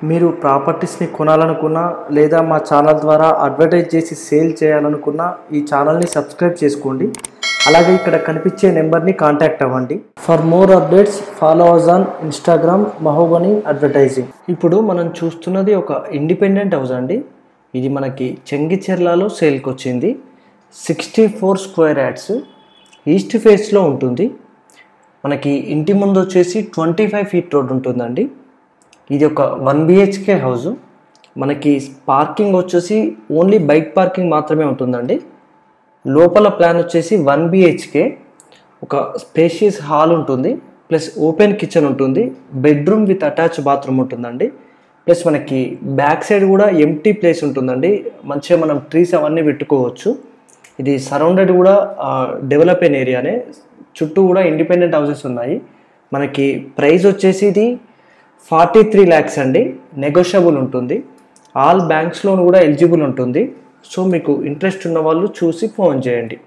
మీరు ప్రాపర్టీస్ని కొనాలనుకున్నా లేదా మా ఛానల్ ద్వారా అడ్వర్టైజ్ చేసి సేల్ చేయాలనుకున్నా ఈ ఛానల్ని సబ్స్క్రైబ్ చేసుకోండి అలాగే ఇక్కడ కనిపించే నెంబర్ని కాంటాక్ట్ అవ్వండి for more updates follow us on Instagram Mahobani advertising ఇప్పుడు మనం చూస్తున్నది ఒక ఇండిపెండెంట్ హౌస్ అండి ఇది మనకి చెంగిచెర్లలో సేల్కి వచ్చింది sixty four square yards east ఫేస్లో ఉంటుంది మనకి ఇంటి ముందు వచ్చేసి ట్వంటీ ఫైవ్ ఫీట్ రోడ్ ఉంటుందండి ఇది ఒక వన్ బిహెచ్కే హౌస్ మనకి పార్కింగ్ వచ్చేసి ఓన్లీ బైక్ పార్కింగ్ మాత్రమే ఉంటుందండి లోపల ప్లాన్ వచ్చేసి వన్ బిహెచ్కే ఒక స్పేషియస్ హాల్ ఉంటుంది ప్లస్ ఓపెన్ కిచెన్ ఉంటుంది బెడ్రూమ్ విత్ అటాచ్ బాత్రూమ్ ఉంటుందండి ప్లస్ మనకి బ్యాక్ సైడ్ కూడా ఎంటీ ప్లేస్ ఉంటుందండి మంచిగా మనం ట్రీస్ అవన్నీ పెట్టుకోవచ్చు ఇది సరౌండెడ్ కూడా డెవలప్ అయిన ఏరియానే చుట్టూ కూడా ఇండిపెండెంట్ హౌసెస్ ఉన్నాయి మనకి ప్రైస్ వచ్చేసి ఇది ఫార్టీ త్రీ ల్యాక్స్ అండి నెగోషియబుల్ ఉంటుంది ఆల్ బ్యాంక్స్ లోన్ కూడా ఎలిజిబుల్ ఉంటుంది సో మీకు ఇంట్రెస్ట్ ఉన్న వాళ్ళు చూసి ఫోన్ చేయండి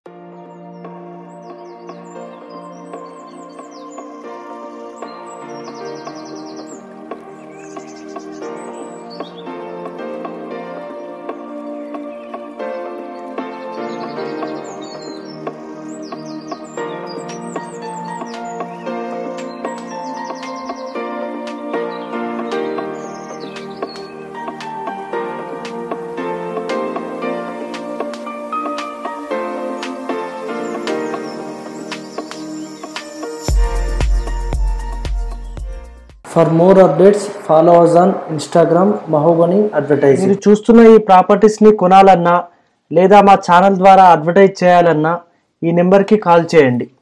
for more updates follow us on Instagram Mahobani advertising మీరు చూస్తున్న ఈ ప్రాపర్టీస్ని కొనాలన్నా లేదా మా ఛానల్ ద్వారా అడ్వర్టైజ్ చేయాలన్నా ఈ నెంబర్కి కాల్ చేయండి